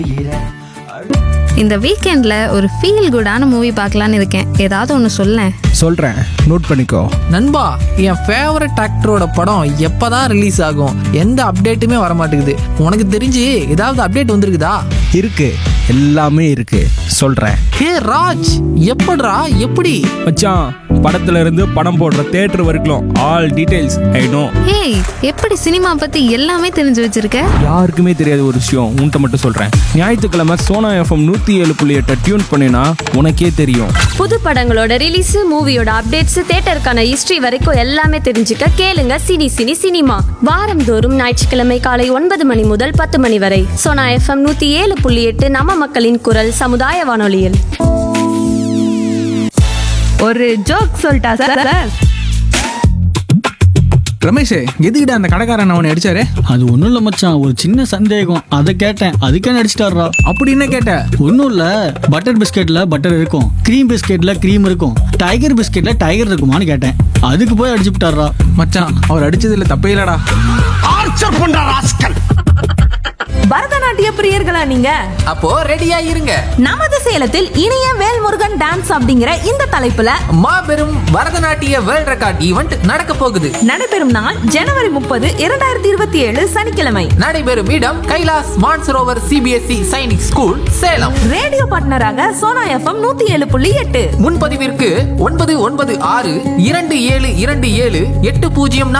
இந்த வீக்கெண்டில் ஒரு ஃபீல் குடான மூவி பார்க்கலான்னு இருக்கேன் ஏதாவது ஒன்று சொல்லேன் சொல்கிறேன் நோட் பண்ணிக்கோ நண்பா என் ஃபேவரட் ஆக்டரோட படம் எப்பதான் ரிலீஸ் ஆகும் எந்த அப்டேட்டுமே வர மாட்டேங்குது உனக்கு தெரிஞ்சு ஏதாவது அப்டேட் வந்திருக்குதா இருக்கு எல்லாமே இருக்கு சொல்கிறேன் ஹே ராஜ் எப்படிடா எப்படி மச்சான் படத்துல இருந்து படம் போடுற தேட்டர் வரைக்கும் ஆல் டீடைல்ஸ் ஐ நோ ஏய் எப்படி சினிமா பற்றி எல்லாமே தெரிஞ்சு வச்சிருக்க யாருக்குமே தெரியாத ஒரு விஷயம் உன்கிட்ட மட்டும் சொல்கிறேன் ஞாயிற்றுக்கிழமை சோனா எஃப்எம் நூற்றி ஏழு புள்ளி எட்டை டியூன் பண்ணினா உனக்கே தெரியும் புது படங்களோட ரிலீஸ் மூவியோட அப்டேட்ஸ் தியேட்டருக்கான ஹிஸ்டரி வரைக்கும் எல்லாமே தெரிஞ்சுக்க கேளுங்க சினி சினி சினிமா வாரந்தோறும் ஞாயிற்றுக்கிழமை காலை ஒன்பது மணி முதல் பத்து மணி வரை சோனா எஃப்எம் நூத்தி ஏழு புள்ளி எட்டு நம்ம மக்களின் குரல் சமுதாய வானொலியில் ஒரு ஜோக் சொல்லிட்டா சார் ரமேஷ் எதுக்கிட்ட அந்த கடைக்காரன் அவனை அடிச்சாரு அது ஒன்றும் இல்லை மச்சான் ஒரு சின்ன சந்தேகம் அதை கேட்டேன் அதுக்கே நடிச்சிட்டாரா அப்படி என்ன கேட்ட ஒன்றும் இல்லை பட்டர் பிஸ்கெட்டில் பட்டர் இருக்கும் க்ரீம் பிஸ்கெட்டில் க்ரீம் இருக்கும் டைகர் பிஸ்கெட்டில் டைகர் இருக்குமான்னு கேட்டேன் அதுக்கு போய் அடிச்சு விட்டாரா மச்சான் அவர் அடிச்சதுல தப்பே இல்லடா பரதநாட்டிய பிரியர்களா நீங்க அப்போ ரெடியா இருங்க நமது சேலத்தில் இனிய வேல்முருகன் டான்ஸ் அப்படிங்கிற இந்த தலைப்புல மாபெரும் பரதநாட்டிய வேர்ல்ட் ரெக்கார்ட் ஈவெண்ட் நடக்க போகுது நடைபெறும் நாள் ஜனவரி முப்பது இரண்டாயிரத்தி இருபத்தி ஏழு சனிக்கிழமை நடைபெறும் இடம் Kailash Mansarovar CBSE Sainik school Salem radio பார்ட்னராக சோனா எஃப்எம் நூத்தி ஏழு புள்ளி எட்டு முன்பதிவிற்கு ஒன்பது ஒன்பது ஆறு இரண்டு ஏழு இரண்டு ஏழு எட்டு பூஜ்ஜியம்